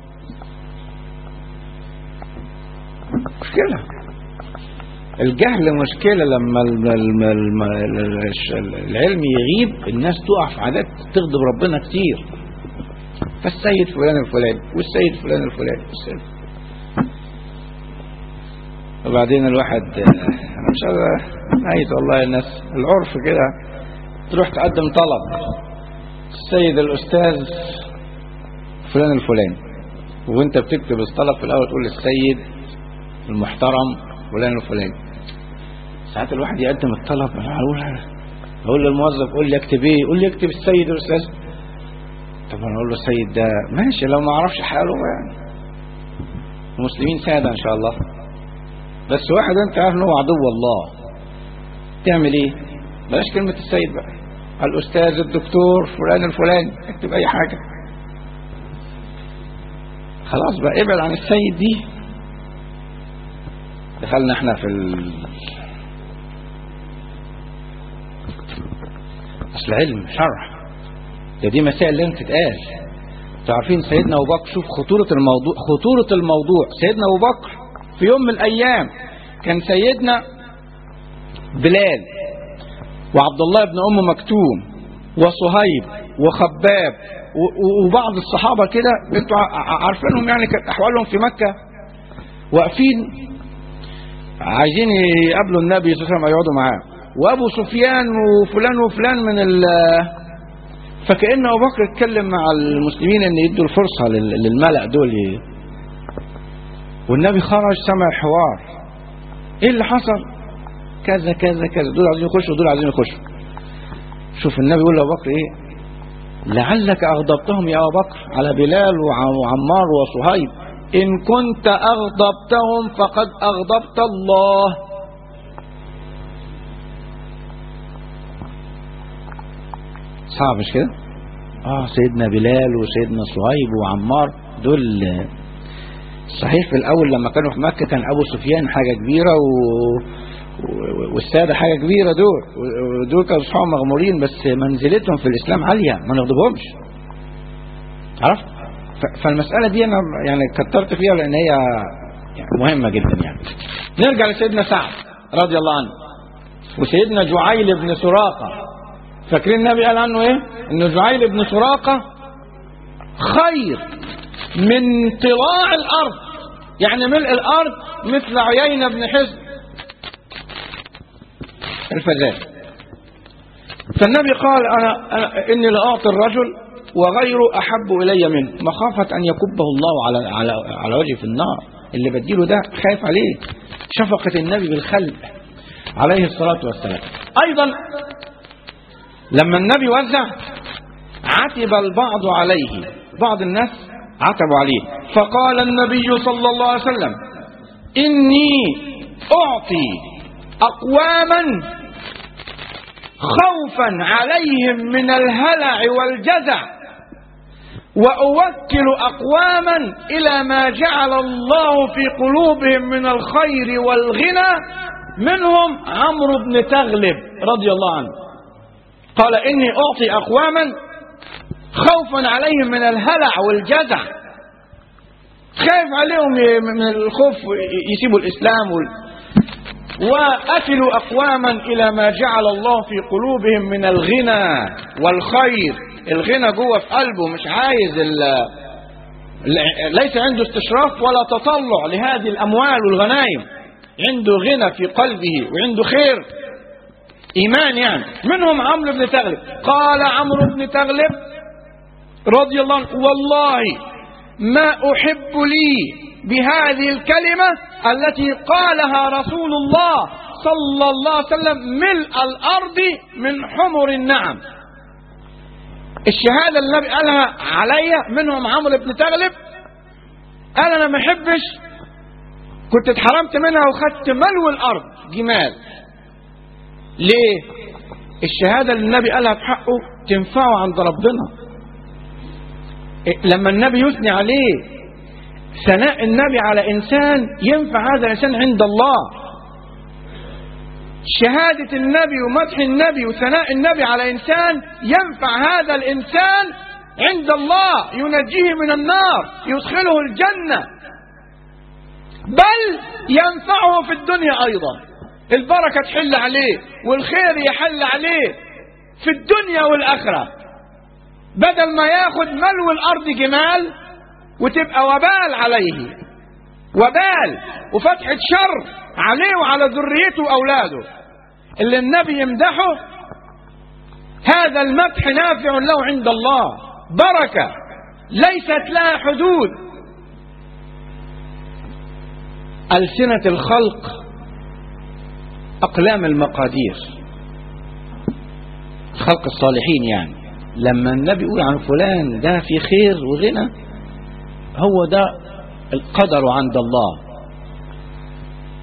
مشكلة الجهل مشكلة لما الم- الم- الم- الش- العلم يغيب الناس تقع في عادات تغضب ربنا كتير فالسيد فلان الفلاني والسيد فلان الفلاني والسيد وبعدين الواحد انا مش عارف نهاية والله الناس العرف كده تروح تقدم طلب السيد الاستاذ فلان الفلاني وانت بتكتب الطلب في الاول تقول السيد المحترم فلان الفلاني ساعات الواحد يقدم الطلب اقول اقول للموظف قول لي اكتب ايه يقول لي اكتب السيد الاستاذ طب انا اقول له السيد ده ماشي لو ما اعرفش حاله يعني المسلمين سادة ان شاء الله بس واحد انت عارف ان هو عدو الله تعمل ايه بلاش كلمة السيد بقى الاستاذ الدكتور فلان الفلاني اكتب اي حاجه خلاص بقى ابعد عن السيد دي دخلنا احنا في ال... اصل علم شرح ده دي مسائل لازم تتقال تعرفين سيدنا ابو بكر شوف خطوره الموضوع خطوره الموضوع سيدنا ابو بكر في يوم من الايام كان سيدنا بلال وعبد الله بن ام مكتوم وصهيب وخباب و- وبعض الصحابه كده انتوا ع- عارفينهم يعني كانت احوالهم في مكه واقفين عايزين يقابلوا النبي صلى الله عليه وسلم يقعدوا معاه وابو سفيان وفلان وفلان من ال فكأن ابو بكر اتكلم مع المسلمين ان يدوا الفرصه لل- للملأ دول ي- والنبي خرج سمع الحوار ايه اللي حصل كذا كذا كذا دول عايزين يخشوا ودول عايزين يخشوا شوف النبي يقول لابو بكر ايه لعلك اغضبتهم يا ابو بكر على بلال وع- وعمار وصهيب ان كنت اغضبتهم فقد اغضبت الله صعب مش كده اه سيدنا بلال وسيدنا صهيب وعمار دول صحيح في الاول لما كانوا في مكه كان ابو سفيان حاجه كبيره و... و- والساده حاجه كبيره دول و- ودول كانوا صحاب مغمورين بس منزلتهم في الاسلام عاليه ما نغضبهمش عرفت ف- فالمساله دي انا يعني كترت فيها لان هي يعني مهمه جدا يعني نرجع لسيدنا سعد رضي الله عنه وسيدنا جعيل بن سراقه فاكرين النبي قال عنه ايه ان جعيل بن سراقه خير من طلاع الارض يعني ملء الارض مثل عيينة بن حزن الفزاز فالنبي قال انا, أنا اني لاعطي الرجل وغيره احب الي منه مخافه ان يكبه الله على على على وجهه في النار اللي بديله ده خايف عليه شفقه النبي بالخلق عليه الصلاه والسلام ايضا لما النبي وزع عتب البعض عليه بعض الناس عتبوا عليه فقال النبي صلى الله عليه وسلم إني أعطي أقواما خوفا عليهم من الهلع والجزع وأوكل أقواما إلى ما جعل الله في قلوبهم من الخير والغنى منهم عمرو بن تغلب رضي الله عنه قال إني أعطي أقواما خوفا عليهم من الهلع والجزع خايف عليهم ي- من الخوف يسيبوا الإسلام وال... وأكلوا أقواما إلى ما جعل الله في قلوبهم من الغنى والخير الغنى جوه في قلبه مش عايز ال... ل- ليس عنده استشراف ولا تطلع لهذه الأموال والغنائم عنده غنى في قلبه وعنده خير إيمان يعني منهم عمرو بن تغلب قال عمرو بن تغلب رضي الله عنه والله ما أحب لي بهذه الكلمة التي قالها رسول الله صلى الله عليه وسلم ملء الأرض من حمر النعم الشهادة اللي النبي قالها عليا منهم عمرو بن تغلب قال أنا ما أحبش كنت اتحرمت منها وخدت ملو الأرض جمال ليه الشهادة اللي النبي قالها في حقه تنفعه عند ربنا لما النبي يثني عليه ثناء النبي على إنسان ينفع هذا الإنسان عند الله شهادة النبي ومدح النبي وثناء النبي على إنسان ينفع هذا الإنسان عند الله ينجيه من النار يدخله الجنة بل ينفعه في الدنيا أيضا البركة تحل عليه والخير يحل عليه في الدنيا والآخرة بدل ما ياخد ملو الأرض جمال وتبقى وبال عليه وبال وفتحة شر عليه وعلى ذريته وأولاده اللي النبي يمدحه هذا المدح نافع له عند الله بركة ليست لها حدود ألسنة الخلق أقلام المقادير خلق الصالحين يعني لما النبي يقول عن فلان ده في خير وغنى هو ده القدر عند الله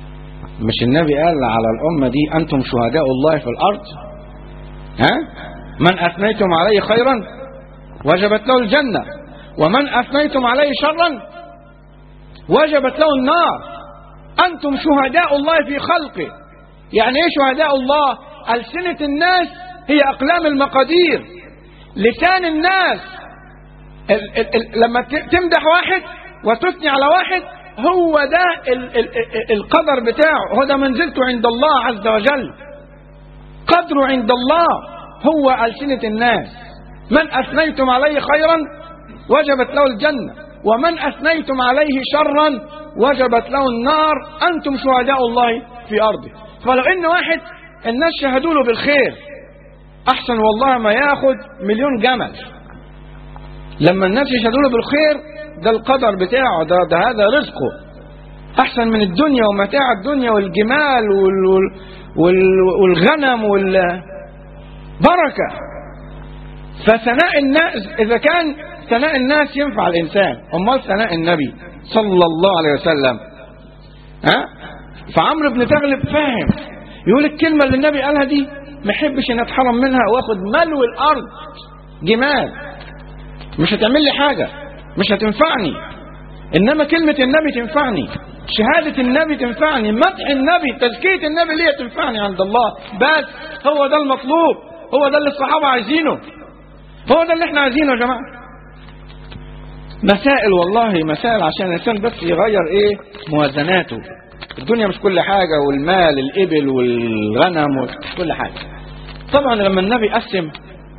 مش النبي قال على الأمة دي أنتم شهداء الله في الأرض ها من أثنيتم عليه خيرا وجبت له الجنة ومن أثنيتم عليه شرا وجبت له النار أنتم شهداء الله في خلقه يعني إيه شهداء الله ألسنة الناس هي أقلام المقادير لسان الناس ال ال ال لما تمدح واحد وتثني على واحد هو ده ال ال ال القدر بتاعه هو ده منزلته عند الله عز وجل قدره عند الله هو ألسنة الناس من أثنيتم عليه خيرا وجبت له الجنة ومن أثنيتم عليه شرا وجبت له النار أنتم شهداء الله في أرضه فلو إن واحد الناس شهدوا له بالخير أحسن والله ما ياخد مليون جمل لما الناس يشهدوا له بالخير ده القدر بتاعه ده, ده هذا رزقه أحسن من الدنيا ومتاع الدنيا والجمال وال وال وال والغنم والبركة فثناء الناس إذا كان ثناء الناس ينفع الإنسان أمال ثناء النبي صلى الله عليه وسلم ها فعمرو بن تغلب فاهم يقول الكلمة اللي النبي قالها دي ما يحبش ان اتحرم منها واخد ملو الارض جمال مش هتعمل لي حاجة مش هتنفعني انما كلمة النبي تنفعني شهادة النبي تنفعني مدح النبي تزكية النبي ليه تنفعني عند الله بس هو ده المطلوب هو ده اللي الصحابة عايزينه هو ده اللي احنا عايزينه يا جماعة مسائل والله مسائل عشان الانسان بس يغير ايه موازناته الدنيا مش كل حاجة والمال الإبل والغنم مش كل حاجة طبعا لما النبي قسم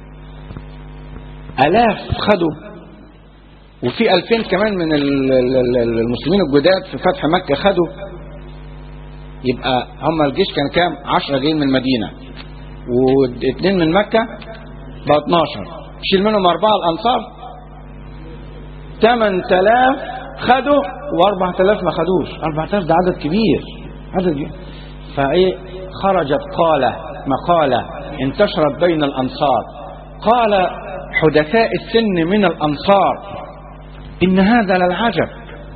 آلاف خدوا وفي ألفين كمان من المسلمين الجداد في فتح مكة خدوا يبقى هم الجيش كان كام عشرة جايين من المدينة واثنين من مكة بقى 12 شيل منهم أربعة الأنصار 8000 خدوا و4000 ما خدوش 4000 ده عدد كبير عدد كبير فايه خرجت قالة مقالة انتشرت بين الأنصار قال حدثاء السن من الأنصار إن هذا للعجب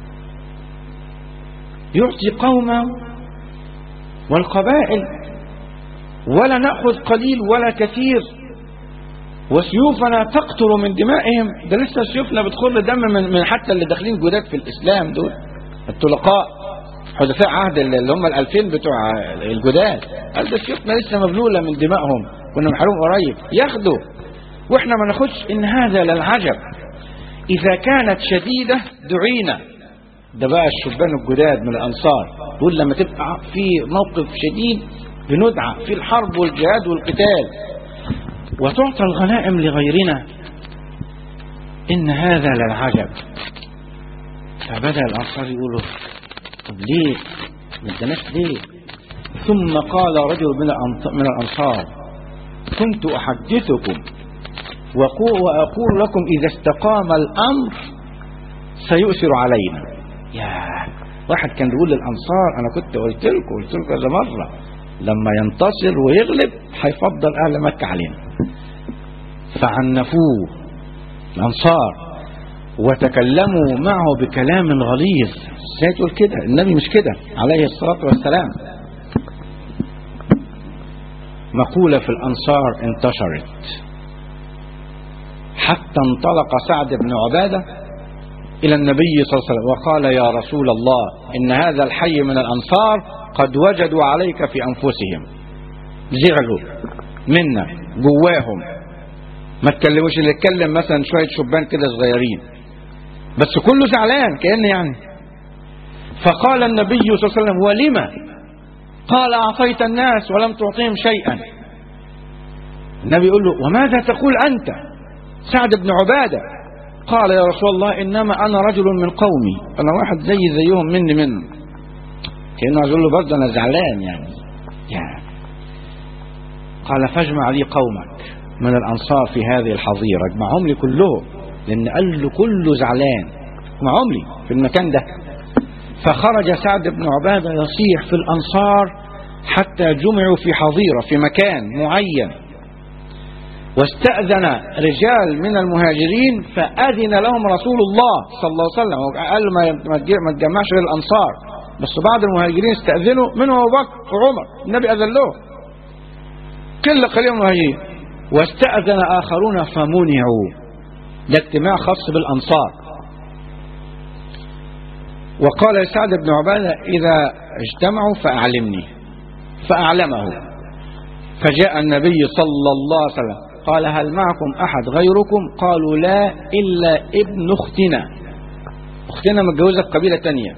يعطي قوما والقبائل ولا نأخذ قليل ولا كثير وسيوفنا تقطر من دمائهم ده لسه سيوفنا بتخر دم من, من حتى اللي داخلين جداد في الإسلام دول الطلقاء حدثاء عهد اللي هم الألفين بتوع الجداد قال ده سيوفنا لسه مبلولة من دمائهم كنا محروم قريب ياخدوا واحنا ما ناخدش ان هذا للعجب اذا كانت شديدة دعينا ده بقى الشبان الجداد من الانصار يقول لما تبقى في موقف شديد بندعى في الحرب والجهاد والقتال وتعطى الغنائم لغيرنا إن هذا للعجب فبدأ الأنصار يقولوا طب ليه ما ادناش ليه ثم قال رجل من الأنصار كنت أحدثكم وأقول لكم إذا استقام الأمر سيؤثر علينا يا واحد كان بيقول للأنصار أنا كنت قلت لكم قلت لكم كذا مرة لما ينتصر ويغلب هيفضل أهل مكة علينا فعنفوه الأنصار وتكلموا معه بكلام غليظ ازاي تقول كده النبي مش كده عليه الصلاة والسلام مقولة في الأنصار انتشرت حتى انطلق سعد بن عبادة إلى النبي صلى الله عليه وسلم وقال يا رسول الله إن هذا الحي من الأنصار قد وجدوا عليك في أنفسهم زعلوا منا جواهم ما تكلموش اللي يتكلم مثلا شوية شبان كده صغيرين بس كله زعلان كأن يعني فقال النبي صلى الله عليه وسلم ولما قال أعطيت الناس ولم تعطيهم شيئا النبي يقول له وماذا تقول أنت سعد بن عبادة قال يا رسول الله إنما أنا رجل من قومي أنا واحد زي زيهم مني منه كأنه عايز يقول له برضه أنا زعلان يعني يعني قال فاجمع لي قومك من الأنصار في هذه الحظيرة اجمعهم لي كلهم لأن قال له كله زعلان اجمعهم لي في المكان ده فخرج سعد بن عبادة يصيح في الأنصار حتى جمعوا في حظيرة في مكان معين واستأذن رجال من المهاجرين فأذن لهم رسول الله صلى الله عليه وسلم وقال ما ما تجمعش للأنصار بس بعض المهاجرين استأذنوا منهم أبو بكر وعمر النبي أذن له كل قليل المهاجرين واستأذن آخرون فمنعوا ده اجتماع خاص بالأنصار وقال سعد بن عبادة إذا اجتمعوا فأعلمني فأعلمه فجاء النبي صلى الله عليه وسلم قال هل معكم أحد غيركم قالوا لا إلا ابن أختنا أختنا متجوزة في قبيلة تانية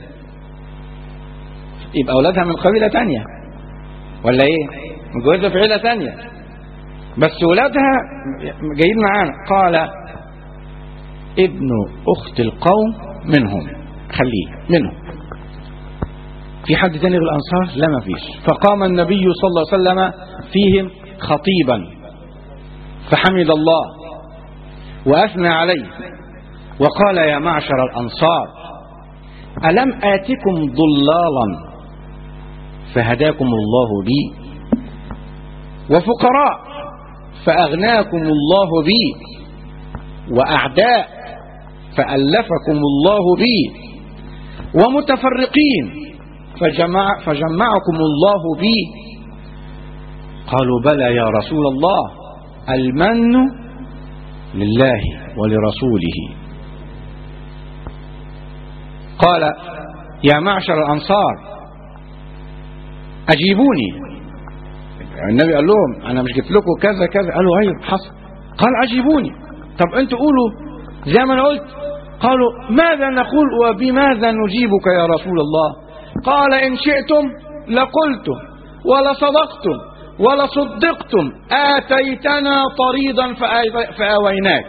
يبقى أولادها من قبيلة تانية ولا إيه متجوزة في عيلة تانية بس ولادها جايين معانا قال ابن أخت القوم منهم خليه منهم في حد تاني غير الأنصار لا ما فيش فقام النبي صلى الله عليه وسلم فيهم خطيبا فحمد الله وأثنى عليه وقال يا معشر الأنصار ألم آتكم ضلالا فهداكم الله بي وفقراء فأغناكم الله بي وأعداء فألفكم الله بي ومتفرقين فجمع فجمعكم الله بي قالوا بلى يا رسول الله المن لله ولرسوله قال يا معشر الأنصار أجيبوني النبي قال لهم أنا مش جبت لكم كذا كذا قالوا أيوه حصل قال أجيبوني طب أنتوا قولوا زي ما أنا قلت قالوا ماذا نقول وبماذا نجيبك يا رسول الله قال إن شئتم لقلتم ولصدقتم ولصدقتم آتيتنا طريدا فآويناك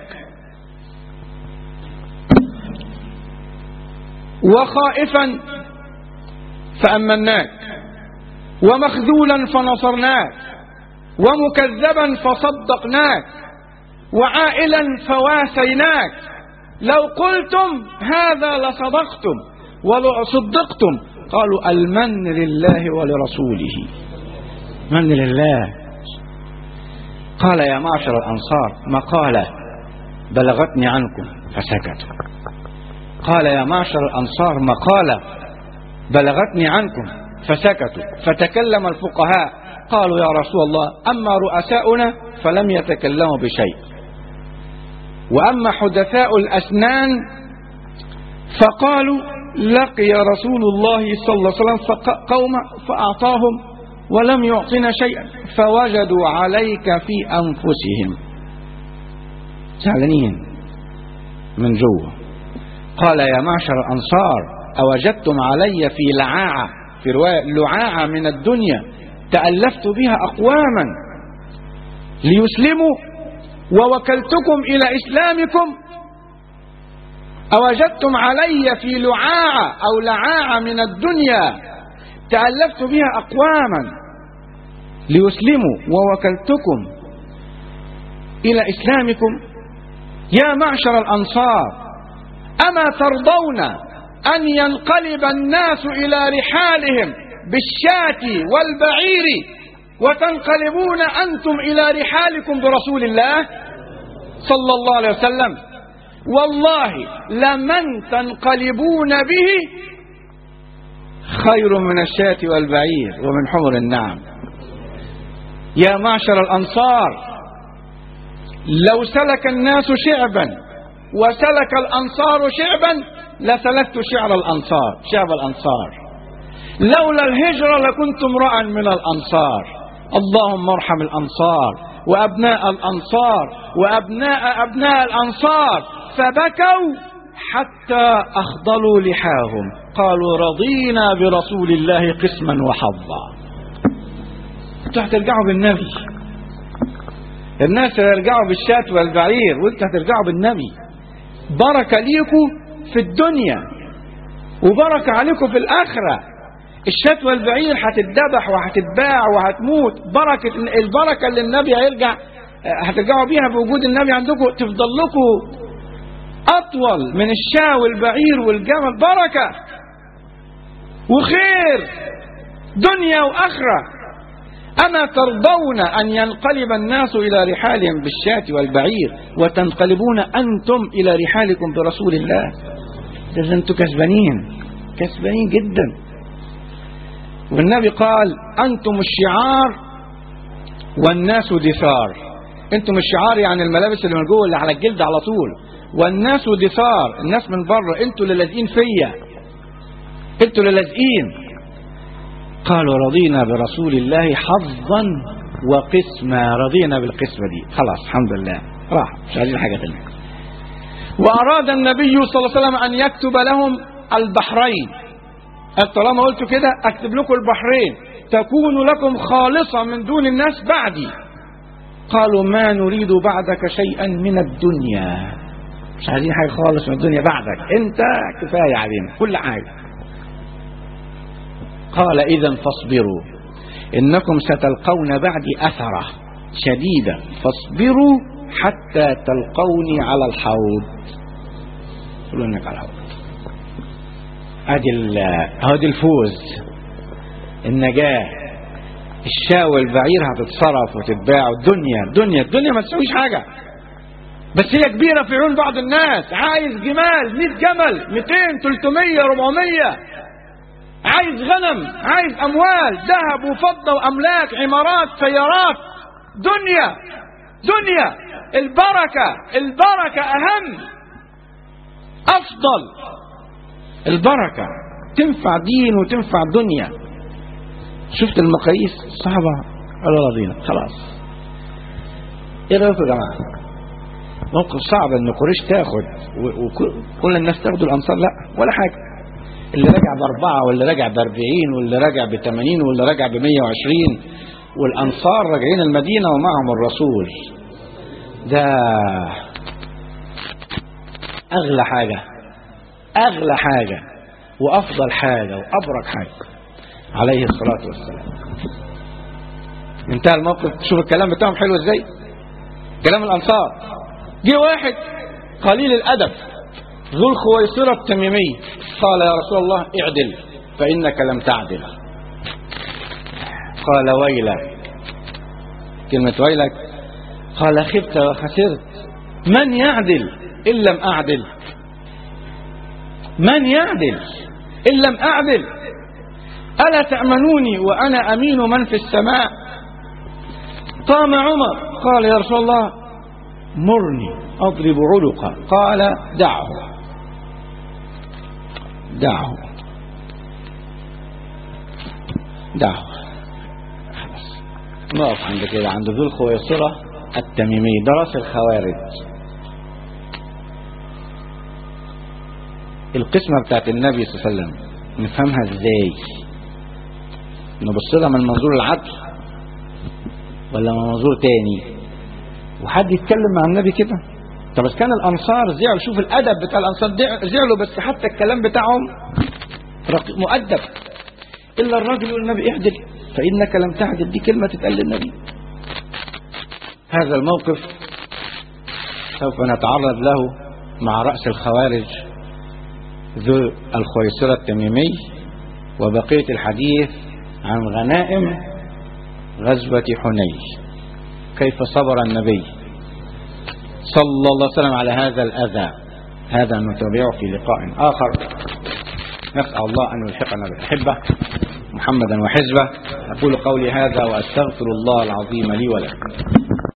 وخائفا فأمناك ومخذولا فنصرناك ومكذبا فصدقناك وعائلا فواسيناك لو قلتم هذا لصدقتم ولصدقتم قالوا المن لله ولرسوله من لله قال يا معشر الأنصار مقالة بلغتني عنكم فسكتوا قال يا معشر الأنصار مقالة بلغتني عنكم فسكتوا فتكلم الفقهاء قالوا يا رسول الله أما رؤساؤنا فلم يتكلموا بشيء وأما حدثاء الأسنان فقالوا لقي رسول الله صلى الله عليه وسلم قوم فأعطاهم ولم يعطنا شيئا فوجدوا عليك في أنفسهم زعلانين من جوه قال يا معشر الأنصار أوجدتم علي في لعاعة في رواية لعاعة من الدنيا تألفت بها أقواما ليسلموا ووكلتكم إلى إسلامكم أوجدتم علي في لعاعة أو لعاعة من الدنيا تألفت بها أقواما ليسلموا ووكلتكم إلى إسلامكم يا معشر الأنصار أما ترضون أن ينقلب الناس إلى رحالهم بالشاة والبعير وتنقلبون أنتم إلى رحالكم برسول الله صلى الله عليه وسلم والله لمن تنقلبون به خير من الشاة والبعير ومن حمر النعم يا معشر الأنصار لو سلك الناس شعبا وسلك الأنصار شعبا لسلكت شعر الأنصار شعب الأنصار لولا الهجرة لكنت امرأ من الأنصار اللهم ارحم الأنصار وأبناء الأنصار وأبناء أبناء الأنصار فبكوا حتى أخضلوا لحاهم قالوا رضينا برسول الله قسما وحظا انتوا هترجعوا بالنبي الناس هيرجعوا بالشاة والبعير وانت هترجعوا بالنبي بركة ليكم في الدنيا وبركة عليكم في الآخرة الشاة والبعير هتتذبح وهتتباع وهتموت بركة البركة اللي النبي هيرجع هترجعوا بيها بوجود النبي عندكم تفضل لكم أطول من الشاة والبعير والجمل بركة وخير دنيا وآخرة أما ترضون أن ينقلب الناس إلى رحالهم بالشاة والبعير وتنقلبون أنتم إلى رحالكم برسول الله إذا أنتم كسبانين كسبانين جدا والنبي قال أنتم الشعار والناس دثار انتم الشعار يعني الملابس اللي من جوه اللي على الجلد على طول والناس دثار الناس من بره انتوا اللي لازقين فيا انتوا اللي لازقين قالوا رضينا برسول الله حظا وقسمة رضينا بالقسمة دي خلاص الحمد لله راح مش عايزين حاجة تانية وأراد النبي صلى الله عليه وسلم أن يكتب لهم البحرين قال طالما قلت كده أكتب لكم البحرين تكون لكم خالصة من دون الناس بعدي قالوا ما نريد بعدك شيئا من الدنيا مش عايزين حاجة خالص من الدنيا بعدك انت كفاية علينا كل حاجة قال إذا فاصبروا إنكم ستلقون بعدي أثرة شديدة فاصبروا حتى تلقوني على الحوض قولوا إنك على الحوض ادي ادي الفوز النجاة الشاة والبعير هتتصرف وتتباع الدنيا الدنيا الدنيا ما تسويش حاجة بس هي كبيرة في عيون بعض الناس عايز جمال 100 جمل 200 300 400 عايز غنم عايز اموال ذهب وفضة واملاك عمارات سيارات دنيا دنيا البركة البركة اهم افضل البركة تنفع دين وتنفع دنيا شفت المقاييس صعبة قالوا رضينا خلاص ايه رايكم يا جماعة موقف صعب ان قريش تاخد وكل الناس تاخد الانصار لا ولا حاجة اللي راجع باربعة واللي راجع باربعين واللي راجع بثمانين واللي راجع بمية وعشرين والانصار راجعين المدينة ومعهم الرسول ده اغلى حاجة اغلى حاجة وافضل حاجة وابرك حاجة عليه الصلاة والسلام انتهى الموقف شوف الكلام بتاعهم حلو ازاي كلام الانصار جه واحد قليل الادب ذو الخويصرة التميمي قال يا رسول الله اعدل فانك لم تعدل قال ويلك كلمة ويلك قال خبت وخسرت من يعدل ان لم اعدل من يعدل ان لم اعدل الا تامنوني وانا امين من في السماء قام عمر قال يا رسول الله مرني اضرب عنقه قال دعه دعه دعه خلاص نقف عند كده عند ذو الخويصرة التميمي درس الخوارج القسمة بتاعت النبي صلى الله عليه وسلم نفهمها ازاي نبص لها من منظور العدل ولا من منظور تاني وحد يتكلم مع النبي كده طب بس كان الانصار زعلوا شوف الادب بتاع الانصار زعلوا بس حتى الكلام بتاعهم مؤدب الا الراجل يقول النبي اعدل فانك لم تعدل دي كلمه تتقال للنبي هذا الموقف سوف نتعرض له مع راس الخوارج ذو الخويصرة التميمي وبقية الحديث عن غنائم غزوة حنين كيف صبر النبي صلى الله عليه وسلم على هذا الأذى هذا نتابعه في لقاء آخر نسأل الله أن يلحقنا بالأحبة محمدا وحزبه أقول قولي هذا وأستغفر الله العظيم لي ولكم